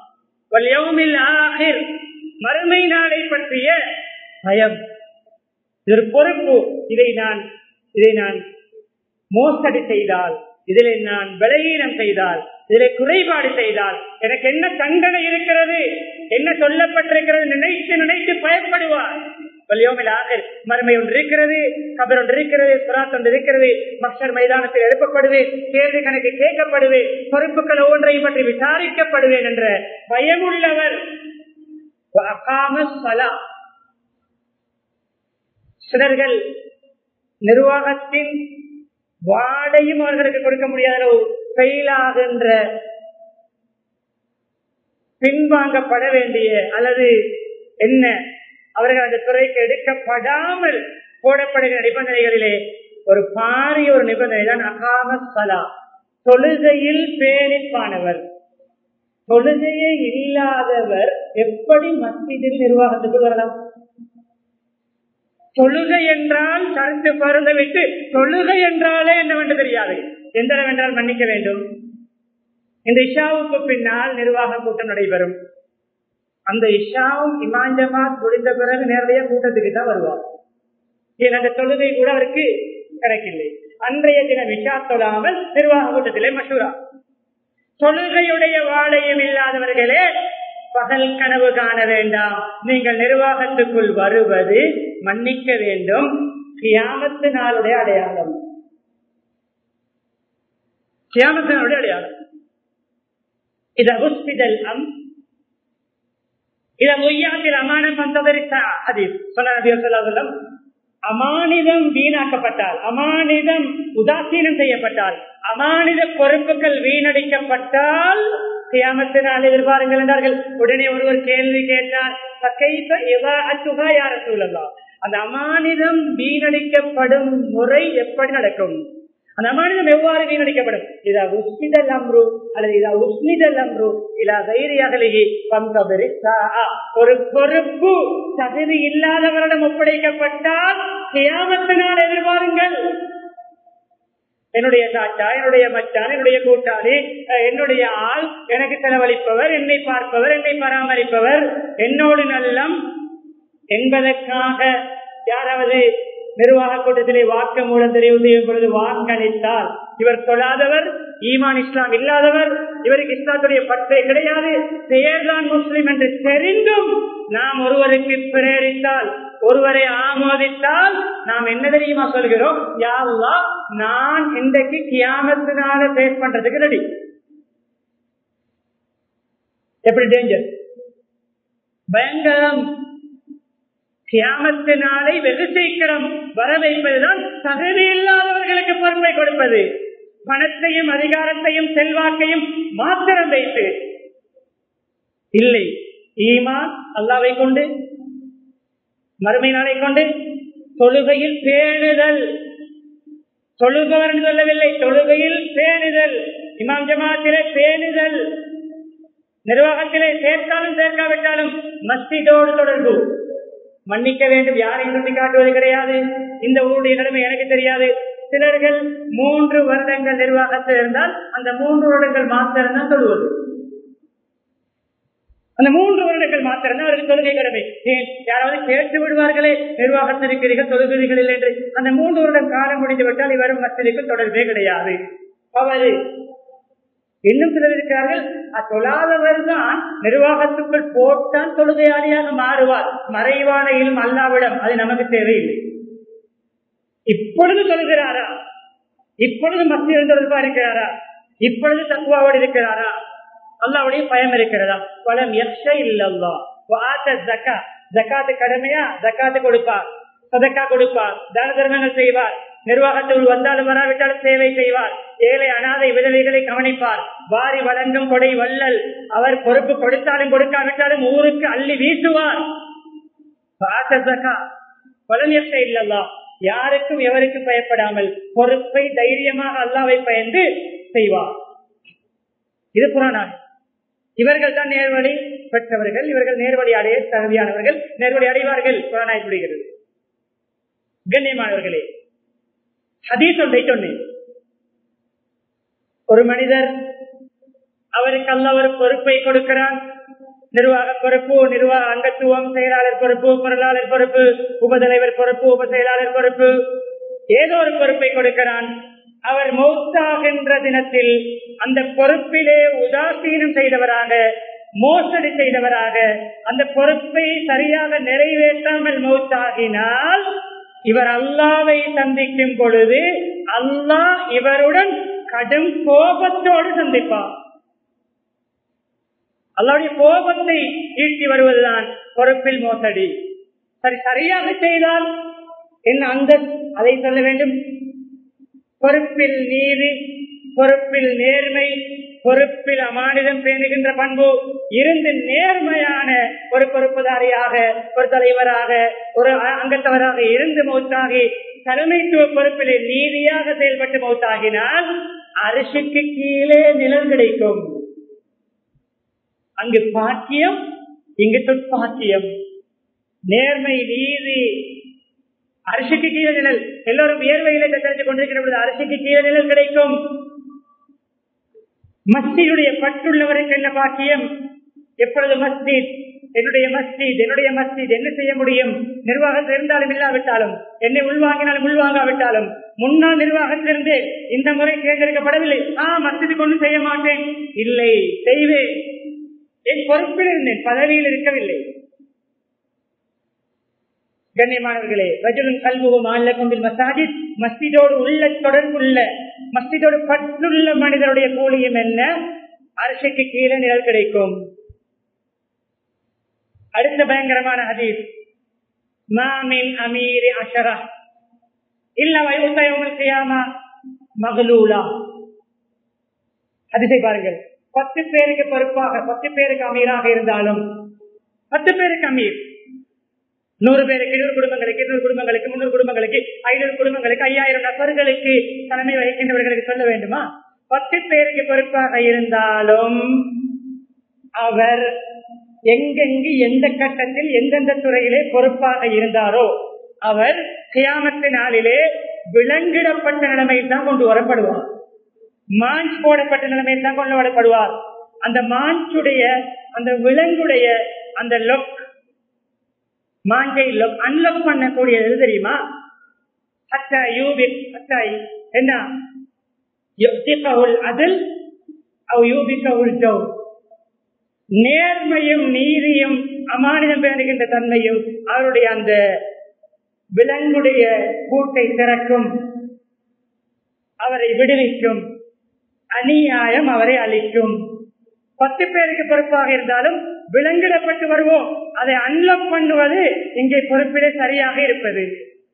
மறுமை நாளை பற்றிய பயம் இது ஒரு பொறுப்பு இதை நான் இதை நான் மோசடி செய்தால் இதில் நான் விலகீனம் செய்தால் இதில் குறைபாடு செய்தால் எனக்கு என்ன தண்டனை இருக்கிறது என்ன சொல்லப்பட்டிருக்கிறது நினைத்து நினைத்து பயப்படுவார் மறுமை ஒன்று இருக்கிறது கபர் ஒன்று இருக்கிறது சுராத் ஒன்று இருக்கிறது மக்சர் மைதானத்தில் எழுப்பப்படுவேன் கேள்வி கணக்கு கேட்கப்படுவேன் பொறுப்புகள் ஒவ்வொன்றையும் பற்றி விசாரிக்கப்படுவேன் என்ற பயமுள்ளவர் சிலர்கள் நிர்வாகத்தின் வாடையும் அவர்களுக்கு கொடுக்க முடியாத ஃபெயிலாகின்ற பின்வாங்கப்பட வேண்டிய அல்லது என்ன அவர்கள் அந்த துறைக்கு எடுக்கப்படாமல் போடப்படுகிற நிபந்தனைகளிலே ஒரு பாரிய ஒரு நிபந்தனை தான் அகாம சலா தொழுகையில் பேணிப்பானவர் தொழுகையே இல்லாதவர் எப்படி மத்தியில் நிர்வாகத்துக்கு வரலாம் தொழுகை என்றால் கருத்து பருந்த விட்டு தொழுகை என்றாலே என்னவென்று தெரியாது எந்த என்றால் மன்னிக்க வேண்டும் இந்த இஷாவுக்கு பின்னால் நிர்வாக கூட்டம் நடைபெறும் அந்த இஷாவும் இமாஞ்சமா முடிந்த பிறகு நேரடியாக கூட்டத்துக்கு தான் வருவார் அந்த தொழுகை கூட அவருக்கு கிடைக்கவில்லை அன்றைய தினம் இஷா தொழாமல் நிர்வாக கூட்டத்திலே மசூரா தொழுகையுடைய வாழையும் இல்லாதவர்களே பகல் கனவு காண வேண்டாம் நீங்கள் நிர்வாகத்துக்குள் வருவது மன்னிக்க வேண்டும் கியாமத்து நாளுடைய அடையாளம் கியாமத்து நாளுடைய அடையாளம் இத ஹுஸ்பிதல் அம் இத மொய்யாத்தில் அமானம் வந்ததரிசா அது சொன்ன அமானிதம் வீணாக்கப்பட்டால் அமானிதம் உதாசீனம் செய்யப்பட்டால் அமானித பொறுப்புகள் வீணடிக்கப்பட்டால் கியாமத்தினால் எதிர்பாருங்கள் என்றார்கள் உடனே ஒருவர் கேள்வி கேட்டார் யார சூழலாம் அந்த அமானிதம் வீணடிக்கப்படும் முறை எப்படி நடக்கும் அந்த அமானிதம் எவ்வாறு வீணடிக்கப்படும் இதா உஸ்மிதல் அம்ரு அல்லது இதா உஸ்மிதல் அம்ரு இல்லா தைரியகலிகி பங்கபெரி ஒரு பொறுப்பு தகுதி இல்லாதவரிடம் ஒப்படைக்கப்பட்டால் கியாமத்தினால் எதிர்பாருங்கள் என்னுடைய சாச்சா என்னுடைய மச்சான் என்னுடைய கூட்டாளி என்னுடைய ஆள் எனக்கு செலவழிப்பவர் என்னை பார்ப்பவர் என்னை பராமரிப்பவர் என்னோடு நல்லம் என்பதற்காக யாராவது நிர்வாக கூட்டத்திலே வாக்கு மூலம் தெரிவு செய்யும் பொழுது வாக்களித்தால் இவர் தொழாதவர் ஈமான் இஸ்லாம் இல்லாதவர் இவருக்கு இஸ்லாத்துடைய பற்றே கிடையாது பெயர்தான் முஸ்லிம் என்று தெரிந்தும் நாம் ஒருவருக்கு பிரேரித்தால் ஒருவரை ஆமோதித்தால் நாம் என்ன தெரியுமா சொல்கிறோம் யாருலா நான் இன்றைக்கு கியாமத்தினால பேஸ் பண்றதுக்கு ரெடி எப்படி டேஞ்சர் பயங்கரம் கியாமத்தினாலை வெகு சீக்கிரம் வர வைப்பதுதான் தகுதி இல்லாதவர்களுக்கு பொறுமை கொடுப்பது பணத்தையும் அதிகாரத்தையும் செல்வாக்கையும் மாத்திரம் வைத்து இல்லை ஈமான் அல்லாவை கொண்டு மறுமை நாளை கொண்டு தொழுகையில் பேணுதல் தொழுபவர் என்று சொல்லவில்லை தொழுகையில் பேணுதல் இமாம் ஜமாத்திலே பேணுதல் நிர்வாகத்திலே சேர்த்தாலும் சேர்க்காவிட்டாலும் மஸ்திதோடு தொடர்பு மன்னிக்க வேண்டும் யாரையும் சுட்டி காட்டுவது கிடையாது இந்த ஊருடைய நிலைமை எனக்கு தெரியாது சிலர்கள் மூன்று வருடங்கள் நிர்வாகத்தில் இருந்தால் அந்த மூன்று வருடங்கள் மாத்திரம் தான் சொல்லுவது அந்த மூன்று வருடங்கள் மாத்திரம் தான் அவருக்கு தொழுகை கடமை ஏன் யாராவது கேட்டு விடுவார்களே நிர்வாகத்தில் இருக்கிறீர்கள் தொழுகிறீர்கள் இல்லை என்று அந்த மூன்று வருடம் காலம் முடிந்து விட்டால் இவரும் மசிதிக்கு தொடர்பே கிடையாது அவரு இன்னும் சிலர் இருக்கிறார்கள் தொழாதவர் தான் நிர்வாகத்துக்குள் போட்டால் தொழுகையாளியாக மாறுவார் மறைவான இலும் அல்லாவிடம் அது நமக்கு தேவையில்லை இப்பொழுது தொழுகிறாரா இப்பொழுது மத்திய தொடர்பா இருக்கிறாரா இப்பொழுது தக்குவாவோடு இருக்கிறாரா அல்லாவுடைய பயம் இருக்கிறதா பலம் எக்ஷ இல்லல்லா ஜக்கா ஜக்காத்து கடமையா ஜக்காத்து கொடுப்பார் சதக்கா கொடுப்பார் தான தர்மங்கள் செய்வார் நிர்வாகத்தில் வந்தாலும் வராவிட்டாலும் சேவை செய்வார் ஏழை அனாதை விதவைகளை கவனிப்பார் வாரி வழங்கும் கொடை வள்ளல் அவர் பொறுப்பு கொடுத்தாலும் கொடுக்காவிட்டாலும் ஊருக்கு அள்ளி வீசுவார் பலன் எட்ட இல்லல்லா யாருக்கும் எவருக்கும் பயப்படாமல் பொறுப்பை தைரியமாக அல்லாவை பயந்து செய்வார் இது புறானாக இவர்கள் தான் நேர்வழி பெற்றவர்கள் இவர்கள் நேர்வழி அடைய தகுதியானவர்கள் நேர்வழி அடைவார்கள் புறானாய் முடிகிறது கண்ணியமானவர்களே ஹதீஸ் ஒன்றை சொன்னேன் ஒரு மனிதர் அவருக்கு அல்ல ஒரு பொறுப்பை கொடுக்கிறான் நிர்வாக பொறுப்பு நிர்வாக அங்கத்துவம் செயலாளர் பொறுப்பு பொருளாளர் பொறுப்பு உபதலைவர் பொறுப்பு உப செயலாளர் பொறுப்பு ஏதோ ஒரு பொறுப்பை கொடுக்கிறான் அவர் மௌத்தாகின்ற தினத்தில் அந்த பொறுப்பிலே உதாசீனம் செய்தவராக மோசடி செய்தவராக அந்த பொறுப்பை சரியாக நிறைவேற்றாமல் மௌத்தாகினால் இவர் அல்லாவை சந்திக்கும் பொழுது அல்லாஹ் இவருடன் கடும் கோபத்தோடு சந்திப்பார் அல்லாவுடைய கோபத்தை ஈட்டி வருவதுதான் பொறுப்பில் மோசடி சரி சரியாக செய்தால் என்ன அந்த அதை சொல்ல வேண்டும் பொறுப்பில் நீதி பொறுப்பில் நேர்மை பொறுப்பில் அமானிதம் பேணுகின்ற பண்பு இருந்து நேர்மையான ஒரு பொறுப்புதாரியாக ஒரு தலைவராக ஒரு அங்கத்தவராக இருந்து மௌத்தாகி தலைமைத்துவ பொறுப்பிலே நீதியாக செயல்பட்டு மௌத்தாகினால் அரிசிக்கு கீழே நிழல் கிடைக்கும் அங்கு பாக்கியம் இங்கு துப்பாக்கியம் நேர்மை நீதி அரிசிக்கு கீழே நிழல் எல்லோரும் வியர்வையில தெரிஞ்சு கொண்டிருக்கிற பொழுது அரிசிக்கு கீழே நிழல் கிடைக்கும் மஸ்தியுடைய பற்றுள்ளவருக்கு என்ன பாக்கியம் எப்பொழுது மஸ்ஜித் என்னுடைய மஸ்ஜித் என்னுடைய மஸ்ஜித் என்ன செய்ய முடியும் நிர்வாகத்தில் இருந்தாலும் இல்லாவிட்டாலும் என்னை உள்வாங்கினாலும் உள்வாங்காவிட்டாலும் முன்னாள் நிர்வாகத்திலிருந்து இந்த முறை தேர்ந்தெடுக்கப்படவில்லை ஆ மஸ்ஜிது கொண்டு செய்ய மாட்டேன் இல்லை செய்வேன் என் பொறுப்பில் இருந்தேன் பதவியில் இருக்கவில்லை கண்ணியமானவர்களே ரஜுலும் கல்முகம் ஆல்லகொம்பில் மசாஜித் மஸ்ஜிதோடு உள்ள தொடர்புள்ள மஸ்ஜிதோடு பற்றுள்ள மனிதனுடைய கூலியும் என்ன அரசுக்கு கீழே நிழல் கிடைக்கும் அடுத்த பயங்கரமான ஹதீஸ் மாமின் அமீரி அஷரா இல்ல வயோசயமல் செய்யாமா மகளூலா ஹதீஸை பாருங்கள் பத்து பேருக்கு பொறுப்பாக பத்து பேருக்கு அமீராக இருந்தாலும் பத்து பேருக்கு அமீர் நூறு பேருக்கு இருநூறு குடும்பங்களுக்கு இருநூறு குடும்பங்களுக்கு முன்னூறு குடும்பங்களுக்கு ஐநூறு குடும்பங்களுக்கு ஐயாயிரம் நபர்களுக்கு தலைமை வகிக்கின்றவர்களுக்கு சொல்ல வேண்டுமா பத்து பேருக்கு பொறுப்பாக இருந்தாலும் அவர் எங்கெங்கு எந்த கட்டத்தில் எந்தெந்த துறையிலே பொறுப்பாக இருந்தாரோ அவர் கியாமத்து நாளிலே விலங்கிடப்பட்ட நிலைமையில் தான் கொண்டு வரப்படுவார் மாஞ்ச் போடப்பட்ட நிலைமையில் தான் கொண்டு வரப்படுவார் அந்த மாஞ்சுடைய அந்த விலங்குடைய அந்த லொக் மாஞ்சை அன்லக் பண்ணக்கூடியது எது தெரியுமா என்ன அதில் நேர்மையும் நீதியும் அமானிதம் பேணுகின்ற தன்மையும் அவருடைய அந்த விலங்குடைய கூட்டை திறக்கும் அவரை விடுவிக்கும் அநியாயம் அவரை அளிக்கும் பத்து பேருக்கு பொறுப்பாக இருந்தாலும் விலங்கிடப்பட்டு வருவோம் அதை அன்லக் பண்ணுவது இங்கே பொறுப்பிலே சரியாக இருப்பது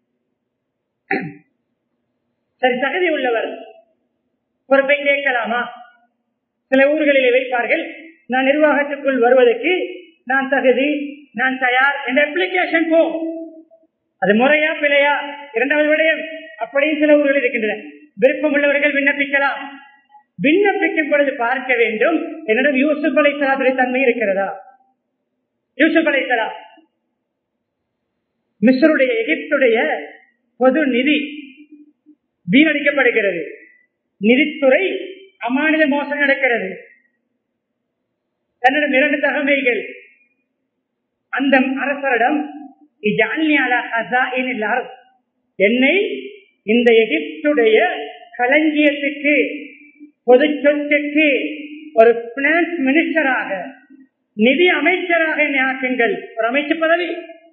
சரி தகுதி உள்ளவர் பொறுப்பை கேட்கலாமா சில ஊர்களிலே வைப்பார்கள் நான் நிர்வாகத்துக்குள் வருவதற்கு நான் தகுதி நான் தயார் என்ற அப்ளிகேஷன் போ அது முறையா பிழையா இரண்டாவது விடயம் அப்படியும் சில ஊர்கள் இருக்கின்றன விருப்பம் உள்ளவர்கள் விண்ணப்பிக்கலாம் விண்ணப்பிக்கும் பொழுது பார்க்க வேண்டும் என்னிடம் யூசுப் அலை சலாத்துடைய தன்மை இருக்கிறதா யூசுப் அலை சலா மிஸ்ருடைய எகிப்துடைய பொது நிதி வீணடிக்கப்படுகிறது நிதித்துறை அமானித மோசம் நடக்கிறது தன்னிடம் இரண்டு தகமைகள் அந்த அரசரிடம் என்னை இந்த எகிப்துடைய களஞ்சியத்துக்கு பொது சொத்துக்கு ஒரு பினான்ஸ் மினிஸ்டராக நிதி அமைச்சராக என்னை ஆக்குங்கள் ஒரு அமைச்சு பதவி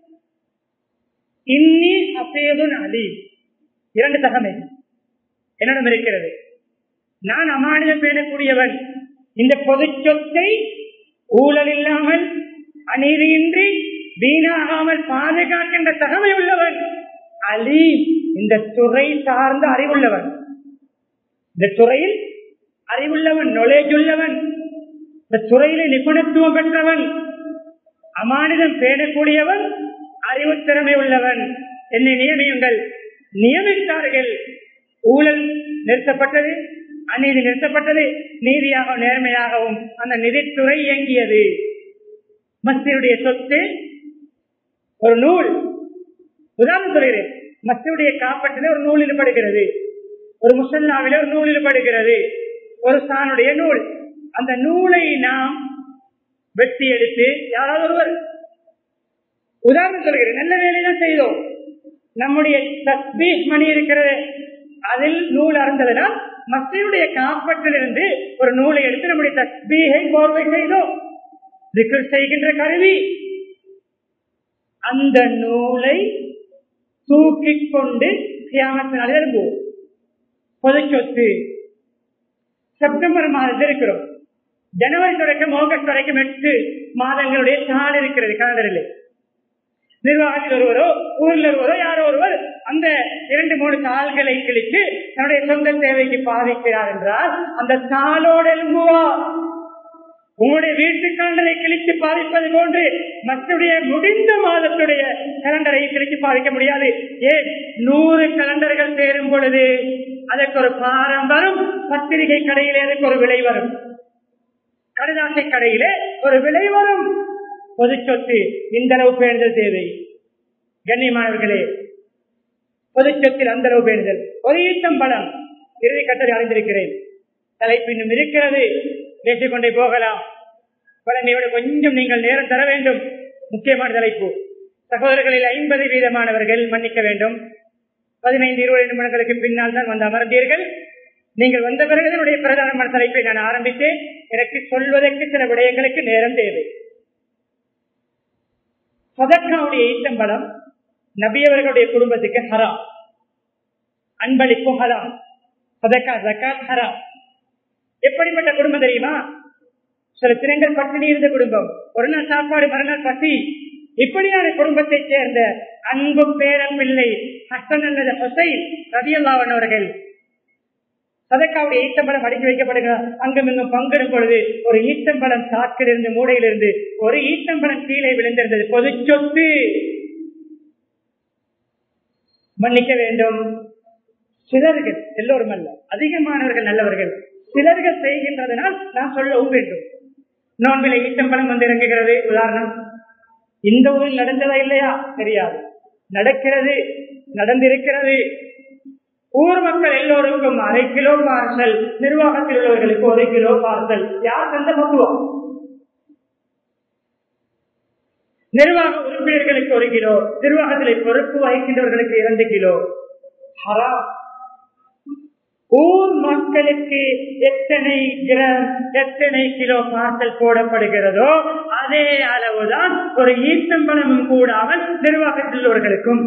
இன்னி அசேதுன் அலி இரண்டு தகமை என்னிடம் இருக்கிறது நான் அமானிதம் பேணக்கூடியவன் இந்த பொது சொத்தை ஊழல் இல்லாமல் அநீதியின்றி வீணாகாமல் பாதுகாக்கின்ற தகமை உள்ளவன் அலி இந்த துறை சார்ந்த அறிவுள்ளவன் இந்த துறையில் அறிவுள்ளவன் நொலேஜ் உள்ளவன் இந்த துறையில நிபுணத்துவம் பெற்றவன் அமானிதம் பேணக்கூடியவன் அறிவு திறமை உள்ளவன் என்னை நியமியுங்கள் நியமித்தார்கள் ஊழல் நிறுத்தப்பட்டது அநீதி நிறுத்தப்பட்டது நீதியாகவும் நேர்மையாகவும் அந்த நிதித்துறை இயங்கியது மஸ்தியுடைய சொத்து ஒரு நூல் உதாரணம் சொல்கிறேன் மஸ்தியுடைய காப்பட்டில் ஒரு நூலில் படுகிறது ஒரு முசல்லாவில ஒரு நூலில் படுகிறது ஒரு சானுடைய நூல் அந்த நூலை நாம் வெட்டி எடுத்து யாராவது ஒருவர் உதாரணம் சொல்கிறேன் நல்ல வேலைதான் செய்தோம் நம்முடைய தஸ்பீஸ் மணி இருக்கிறது அதில் நூல் அறந்ததுனால் மஸ்தியுடைய காப்பட்டிலிருந்து ஒரு நூலை எடுத்து நம்முடைய தஸ்பீகை கோர்வை செய்தோம் திக்கர் செய்கின்ற கருவி அந்த நூலை தூக்கிக் கொண்டு தியானத்தினால் எழும்புவோம் பொது சொத்து செப்டம்பர் மாதத்தில் இருக்கிறோம் ஜனவரி தொடக்கம் ஆகஸ்ட் வரைக்கும் எட்டு மாதங்களுடைய சால் இருக்கிறது கலண்டரில் நிர்வாகத்தில் ஒருவரோ ஊரில் ஒருவரோ யாரோ ஒருவர் அந்த இரண்டு மூணு தாள்களை கிழித்து தன்னுடைய சொந்த தேவைக்கு பாதிக்கிறார் என்றால் அந்த தாளோடு எழும்புவா உங்களுடைய வீட்டு கலண்டரை கிழித்து பாதிப்பது போன்று மற்றடைய முடிந்த மாதத்துடைய கலண்டரை கிழித்து பாதிக்க முடியாது ஏன் நூறு கலண்டர்கள் சேரும் பொழுது அதற்கு ஒரு பாரம் வரும் பத்திரிகை கடையிலே அதுக்கு ஒரு விலை வரும் கடுதாசை கடையிலே ஒரு விலை வரும் பொது சொத்து இந்த அளவு பேணுதல் தேவை கண்ணியமானவர்களே பொது சொத்தில் அந்த அளவு பேணுதல் ஒரு ஈட்டம்பலம் இறுதி கட்டளை அறிந்திருக்கிறேன் தலைப்பு இன்னும் இருக்கிறது பேசிக்கொண்டே போகலாம் குழந்தையோடு கொஞ்சம் நீங்கள் நேரம் தர வேண்டும் முக்கியமான தலைப்பு சகோதரர்களில் ஐம்பது வீதமானவர்கள் மன்னிக்க வேண்டும் பதினைந்து இருபது நிமிடங்களுக்கு பின்னால் தான் வந்து அமர்ந்தீர்கள் நீங்கள் வந்த பிறகு என்னுடைய பிரதானமான தலைப்பை நான் ஆரம்பித்தேன் எனக்கு சொல்வதற்கு சில விடயங்களுக்கு நேரம் தேவை சதக்காவுடைய ஈட்டம்பலம் நபியவர்களுடைய குடும்பத்துக்கு ஹராம் அன்பளிப்பு ஹராம் சதக்கா ஜக்காத் ஹராம் எப்படிப்பட்ட குடும்பம் தெரியுமா சில தினங்கள் பட்டினி இருந்த குடும்பம் ஒரு நாள் சாப்பாடு மறுநாள் பசி இப்படியான குடும்பத்தை சேர்ந்த அன்பு பேரம் பிள்ளை ஹசன் அல்லது ஹொசை ரதியல்லாவன் அவர்கள் சதக்காவுடைய ஈட்டம்பலம் அடித்து வைக்கப்படுகிறார் அங்கும் இங்கும் பங்கிடும் பொழுது ஒரு ஈட்டம்பலம் சாக்கிலிருந்து மூடையிலிருந்து ஒரு ஈட்டம்பலம் கீழே விழுந்திருந்தது பொது சொத்து மன்னிக்க வேண்டும் சிலர்கள் எல்லோரும் அல்ல அதிகமானவர்கள் நல்லவர்கள் சிலர்கள் செய்கின்றதனால் நான் சொல்லவும் வேண்டும் நோன்பில ஈட்டம்பலம் வந்து இறங்குகிறது உதாரணம் இந்த ஊரில் நடந்ததா இல்லையா தெரியாது நடக்கிறது நடந்திருக்கிறது ஊர் மக்கள் எல்லோருக்கும் அரை கிலோ பார்சல் நிர்வாகத்தில் உள்ளவர்களுக்கு ஒரு கிலோ பார்சல் யார் தந்த பக்குவம் நிர்வாக உறுப்பினர்களுக்கு ஒரு கிலோ நிர்வாகத்தில் பொறுப்பு வகிக்கின்றவர்களுக்கு இரண்டு கிலோ ஹராம் ஊர் மக்களுக்கு எத்தனை கிராம் எத்தனை கிலோ பார்சல் போடப்படுகிறதோ அதே அளவுதான் ஒரு ஈட்டம்பலமும் கூடாமல் நிர்வாகத்தில் உள்ளவர்களுக்கும்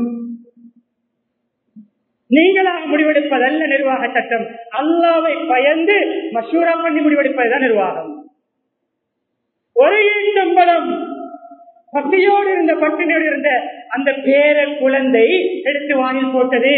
நீங்களாக முடிவெடுப்பதல்ல நிர்வாக சட்டம் அல்லாவை பயந்து மசூரா பண்ணி முடிவெடுப்பதுதான் நிர்வாகம் ஒரு ஈட்டம்பலம் பசியோடு இருந்த பட்டினியோடு இருந்த அந்த பேர குழந்தை எடுத்து வாயில் போட்டது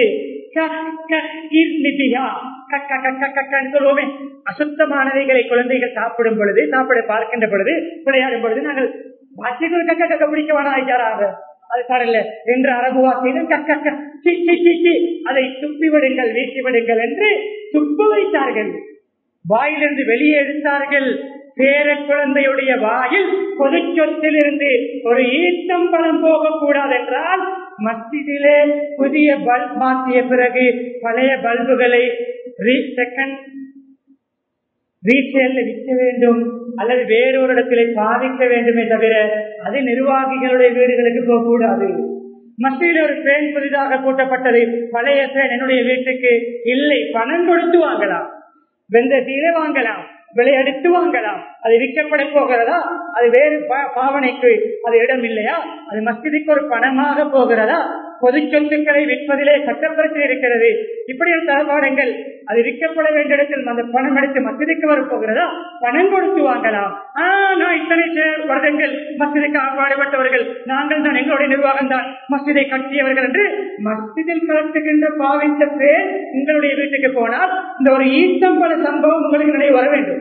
சொல்லுவோமே அசுத்தமானவைகளை குழந்தைகள் சாப்பிடும் பொழுது சாப்பிட பார்க்கின்ற பொழுது விளையாடும் பொழுது நாங்கள் வாசிகள் கக்க கக்க பிடிக்க வேணாம் ஐயாராக அது சாரல்ல என்று அரபு வாக்கியம் கக்க அதை துப்பி விடுங்கள் வீசி விடுங்கள் என்று துப்ப வைத்தார்கள் வாயிலிருந்து வெளியே எடுத்தார்கள் பேர குழந்தையுடைய வாயில் பொது சொத்திலிருந்து ஒரு ஈட்டம்பழம் போகக்கூடாது என்றால் மத்தியிலே புதிய பல்ப் மாற்றிய பிறகு பழைய பல்புகளை செகண்ட் ரீசேல்ல விற்க வேண்டும் அல்லது வேறொரு இடத்திலே பாதிக்க வேண்டுமே தவிர அது நிர்வாகிகளுடைய வீடுகளுக்கு போகக்கூடாது மத்தியில் ஒரு பேன் புதிதாக கூட்டப்பட்டது பழைய பேன் என்னுடைய வீட்டுக்கு இல்லை பணம் கொடுத்து வாங்கலாம் வெந்த தீர வாங்கலாம் விளையாடித்து வாங்கலாம் அது விற்கப்பட போகிறதா அது வேறு பாவனைக்கு அது இடம் இல்லையா அது மஸ்திதிக்கு ஒரு பணமாக போகிறதா பொது சொத்துக்களை விற்பதிலே சட்டப்பிரச்சனை இருக்கிறது இப்படியான தரப்பாடங்கள் அது விற்கப்பட வேண்டிய இடத்தில் அந்த பணம் எடுத்து மசிதிக்கு வர போகிறதா பணம் கொடுத்து வாங்கலாம் ஆஹ் நான் இத்தனை வருடங்கள் மசிதிக்கு பாடுபட்டவர்கள் நாங்கள் தான் எங்களுடைய நிர்வாகம் தான் மசிதை கட்டியவர்கள் என்று மசிதில் கலட்டுகின்ற பாவித்த பேர் உங்களுடைய வீட்டுக்கு போனால் இந்த ஒரு ஈத்தம்பல சம்பவம் உங்களுக்கு நினைவு வர வேண்டும்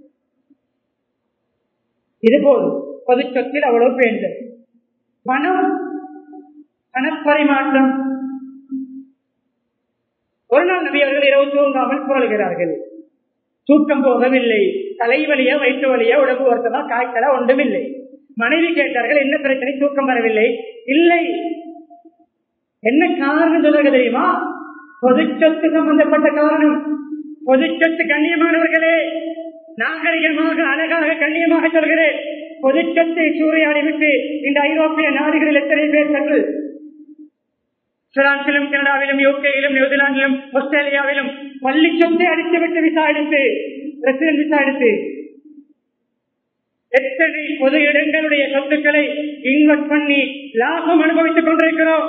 இதுபோல் பொது சொத்தில் அவ்வளவு பேர்கள் பணம் பணப்பரிமாற்றம் ஒரு நாள் நபி அவர்கள் இரவு தூங்காமல் புரளுகிறார்கள் தூக்கம் போகவில்லை தலைவலியா வயிற்று வலியா உடம்பு வருத்தமா காய்ச்சலா ஒன்றுமில்லை மனைவி கேட்டார்கள் என்ன பிரச்சனை தூக்கம் வரவில்லை இல்லை என்ன காரணம் சொல்லுங்க தெரியுமா பொதுச்சொத்து சம்பந்தப்பட்ட காரணம் பொதுச்சொத்து கண்ணியமானவர்களே நாகரிகமாக அழகாக கண்ணியமாக சொல்கிறேன் பொதுச்சத்தை சூறையாடி விட்டு இந்த ஐரோப்பிய நாடுகளில் எத்தனை பேர் சென்று பிரான்சிலும் கனடாவிலும் யூகேயிலும் நியூசிலாந்திலும் ஆஸ்திரேலியாவிலும் பள்ளி சொத்தை அடித்துவிட்டு விசா எடுத்து பிரசிடன்ட் விசா எடுத்து எத்தனை பொது இடங்களுடைய சொத்துக்களை இன்வெஸ்ட் பண்ணி லாபம் அனுபவித்துக் கொண்டிருக்கிறோம்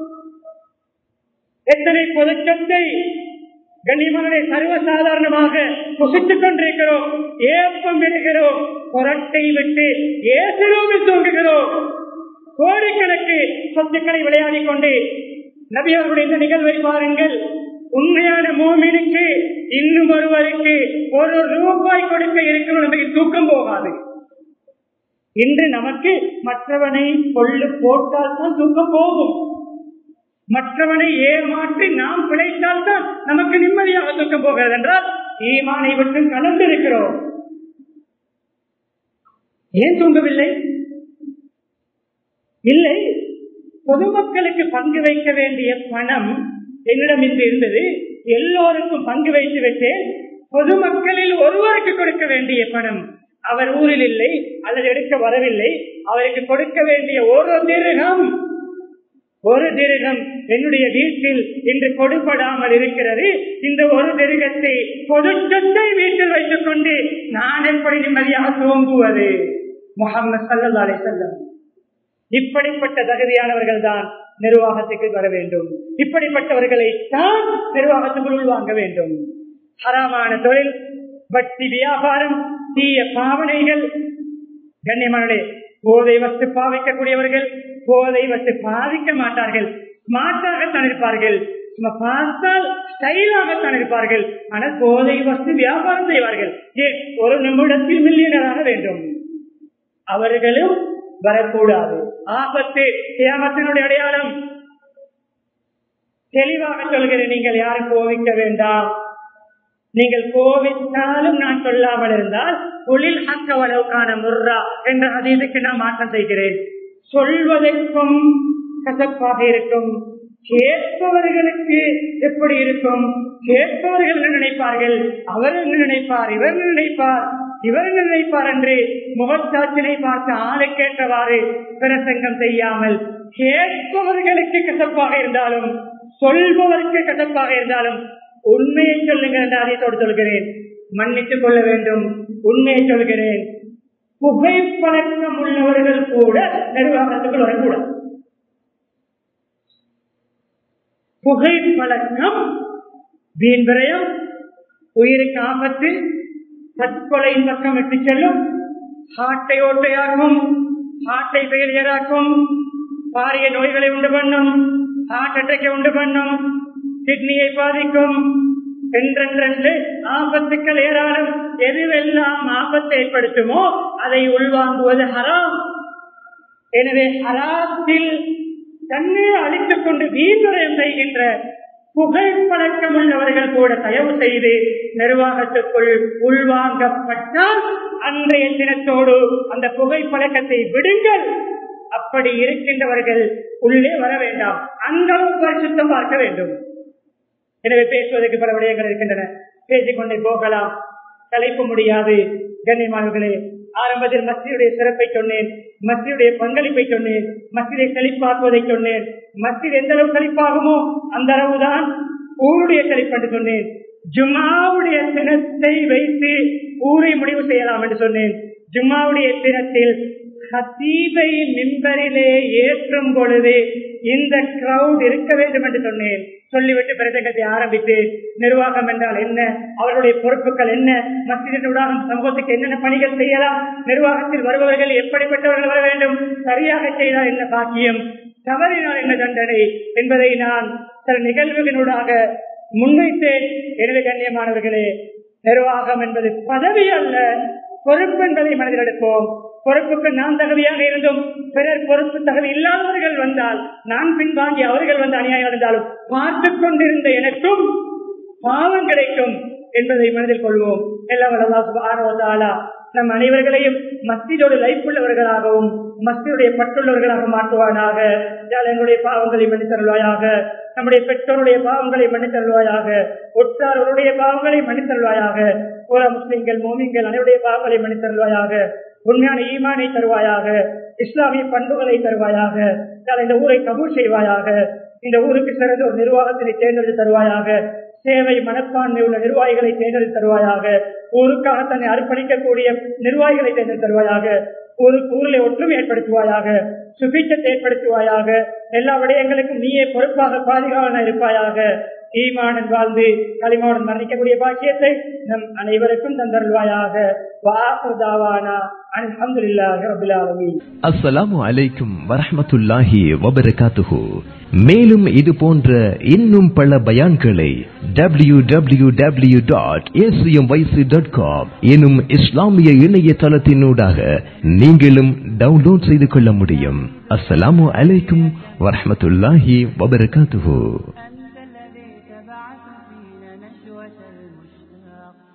எத்தனை பொது சொத்தை கண்ணியமான சர்வசாதாரணமாக புசித்துக் கொண்டிருக்கிறோம் ஏப்பம் விடுகிறோம் புரட்டை விட்டு ஏசிரோவில் தூங்குகிறோம் கோடிக்கணக்கு சொத்துக்களை விளையாடி கொண்டு நபி அவர்களுடைய இந்த நிகழ்வை பாருங்கள் உண்மையான மோமினுக்கு இன்னும் ஒருவருக்கு ஒரு ரூபாய் கொடுக்க இருக்கிறோம் நமக்கு தூக்கம் போகாது இன்று நமக்கு மற்றவனை கொள்ளு போட்டால் தான் தூக்கம் போகும் மற்றவனை ஏமாற்றி நாம் பிழைத்தால் தான் நமக்கு நிம்மதியாக தூக்கம் போகிறது என்றால் ஈமானை விட்டு கலந்திருக்கிறோம் ஏன் தூங்கவில்லை இல்லை பொதுமக்களுக்கு பங்கு வைக்க வேண்டிய பணம் என்னிடம் இன்று இருந்தது எல்லோருக்கும் பங்கு வைத்து விட்டேன் பொதுமக்களில் ஒருவருக்கு கொடுக்க வேண்டிய பணம் அவர் ஊரில் இல்லை அல்லது எடுக்க வரவில்லை அவருக்கு கொடுக்க வேண்டிய ஒரு திருகம் ஒரு திருகம் என்னுடைய வீட்டில் இன்று கொடுபடாமல் இருக்கிறது இந்த ஒரு திருகத்தை பொதுச்சத்தை வீட்டில் வைத்துக் கொண்டு நான் எப்படி நிம்மதியாக தூங்குவது முகமது சல்லா அலை செல்லம் இப்படிப்பட்ட தகுதியானவர்கள் தான் நிர்வாகத்துக்கு வர வேண்டும் இப்படிப்பட்டவர்களை தான் நிர்வாகத்துக்குள் உள்வாங்க வேண்டும் ஹராமான தொழில் வட்டி வியாபாரம் தீய பாவனைகள் கண்ணியமானே போதை வத்து பாவிக்கக்கூடியவர்கள் போதை வத்து பாதிக்க மாட்டார்கள் ஸ்மார்ட்டாகத்தான் இருப்பார்கள் பார்த்தால் ஸ்டைலாகத்தான் இருப்பார்கள் ஆனால் போதை வஸ்து வியாபாரம் செய்வார்கள் ஏன் ஒரு நிமிடத்தில் மில்லியனராக வேண்டும் அவர்களும் வரக்கூடாது ஆபத்து ஏமத்தினுடைய அடையாளம் தெளிவாக சொல்கிறேன் நீங்கள் யாரும் கோவிக்க வேண்டாம் நீங்கள் கோவித்தாலும் நான் சொல்லாமல் இருந்தால் தொழில் அக்கவளவுக்கான முர்ரா என்ற அதீதுக்கு நான் மாற்றம் செய்கிறேன் சொல்வதற்கும் கசப்பாக இருக்கும் கேட்பவர்களுக்கு எப்படி இருக்கும் கேட்பவர்கள் என்ன நினைப்பார்கள் அவர் என்ன நினைப்பார் இவர் என்ன நினைப்பார் இவர் என்ன நினைப்பார் என்று முகச்சாட்சினை பார்த்து ஆளுக்கேற்றவாறு பிரசங்கம் செய்யாமல் கேட்பவர்களுக்கு கசப்பாக இருந்தாலும் சொல்பவருக்கு கசப்பாக இருந்தாலும் உண்மையை சொல்லுங்க என்று அறியத்தோடு சொல்கிறேன் மன்னித்துக் கொள்ள வேண்டும் உண்மையை சொல்கிறேன் புகைப்பழக்கம் உள்ளவர்கள் கூட நிர்வாகத்துக்குள் வரக்கூடாது புகைப்பழக்கம் வீண் விரயம் உயிருக்கு ஆபத்து தற்கொலையின் பக்கம் விட்டு செல்லும் ஹார்ட்டை ஓட்டையாகும் ஹார்ட்டை ஃபெயிலியராக்கும் பாரிய நோய்களை உண்டு பண்ணும் ஹார்ட் அட்டாக்கை உண்டு பண்ணும் கிட்னியை பாதிக்கும் என்றென்றென்று ஆபத்துக்கள் ஏராளம் எதுவெல்லாம் ஆபத்தை ஏற்படுத்துமோ அதை உள்வாங்குவது ஹராம் எனவே ஹராத்தில் தண்ணீர் அழித்துக் கொண்டு வீண்வரையம் செய்கின்ற புகைப்பழக்கம் உள்ளவர்கள் கூட தயவு செய்து நிர்வாகத்துக்குள் உள்வாங்கப்பட்டால் அன்றைய தினத்தோடு அந்த புகைப்பழக்கத்தை விடுங்கள் அப்படி இருக்கின்றவர்கள் உள்ளே வர வேண்டாம் அந்த பரிசுத்தம் பார்க்க வேண்டும் எனவே பேசுவதற்கு பல விடயங்கள் இருக்கின்றன பேசிக்கொண்டே போகலாம் தலைப்பு முடியாது கண்ணியமானவர்களே ஆரம்பத்தில் மஸ்தியுடைய சிறப்பை சொன்னேன் மஸ்தியுடைய பங்களிப்பை சொன்னேன் மஸ்தியை செழிப்பாக்குவதை சொன்னேன் மஸ்தில் எந்த அளவு செழிப்பாகுமோ அந்த அளவுதான் ஊருடைய செழிப்பு என்று சொன்னேன் ஜும்மாவுடைய தினத்தை வைத்து ஊரை முடிவு செய்யலாம் என்று சொன்னேன் ஜும்மாவுடைய தினத்தில் ஹத்தீபை மிம்பரிலே ஏற்றும் பொழுது இந்த கிரௌட் இருக்க வேண்டும் என்று சொன்னேன் சொல்லிவிட்டு பிரசங்கத்தை ஆரம்பித்து நிர்வாகம் என்றால் என்ன அவருடைய பொறுப்புகள் என்ன மசிதனுடன் சமூகத்துக்கு என்னென்ன பணிகள் செய்யலாம் நிர்வாகத்தில் வருபவர்கள் எப்படிப்பட்டவர்கள் வர வேண்டும் சரியாக செய்தால் என்ன பாக்கியம் தவறினால் என்ன தண்டனை என்பதை நான் சில நிகழ்வுகளூடாக முன்வைத்தேன் எனவே கண்ணியமானவர்களே நிர்வாகம் என்பது பதவி அல்ல பொறுப்பு என்பதை மனதில் எடுப்போம் பொறுப்புக்கு நான் தகுதியாக இருந்தும் பிறர் பொறுப்பு தகுதி இல்லாதவர்கள் வந்தால் நான் பின்வாங்கி அவர்கள் வந்து அநியாயம் இருந்தாலும் பார்த்து கொண்டிருந்த எனக்கும் பாவம் கிடைக்கும் என்பதை மனதில் கொள்வோம் எல்லாம் ஆரோதாலா நம் அனைவர்களையும் மஸ்தியோடு லைஃப் உள்ளவர்களாகவும் மஸ்தியுடைய பட்டுள்ளவர்களாக மாற்றுவானாக எங்களுடைய பாவங்களை மன்னித்தருள்வாயாக நம்முடைய பெற்றோருடைய பாவங்களை மன்னித்தருள்வாயாக ஒற்றாரோருடைய பாவங்களை மன்னித்தருள்வாயாக புற முஸ்லிம்கள் மோமிங்கள் அனைவருடைய பாவங்களை மன்னித்தருள்வாயாக உண்மையான ஈமானை தருவாயாக இஸ்லாமிய பண்புகளை தருவாயாக இந்த ஊரை கபூர் செய்வாயாக இந்த ஊருக்கு சிறந்த ஒரு நிர்வாகத்தினை தேர்ந்தெடுத்து தருவாயாக சேவை மனப்பான்மை உள்ள நிர்வாகிகளை தேர்ந்தெடுத்து தருவாயாக ஊருக்காக தன்னை அர்ப்பணிக்கக்கூடிய நிர்வாகிகளை தேர்ந்தெடுத்து தருவாயாக ஊருக்கு ஊரில் ஒற்றுமை ஏற்படுத்துவாயாக சுபீட்சத்தை ஏற்படுத்துவாயாக எல்லா விடயங்களுக்கும் நீயே பொறுப்பாக பாதுகாவலன இருப்பாயாக ஈமானன் வாழ்ந்து களிமாவுடன் மரணிக்கக்கூடிய பாக்கியத்தை நம் அனைவருக்கும் தந்தருள்வாயாக வாசுதாவானா அல்ஹம்துலில்லாஹி ரபில் ஆலமீன் அஸ்ஸலாமு அலைக்கும் வரஹ்மத்துல்லாஹி வபரகாத்துஹு மேலும் இது போன்ற இன்னும் பல பயான்களை W W W dot dot com எனும் இஸ்லாமிய இணையதளத்தினூடாக நீங்களும் டவுன்லோட் செய்து கொள்ள முடியும் அஸ்ஸலாமு அலைக்கும் வரஹ்மத்துல்லாஹி வபரகாத்துஹு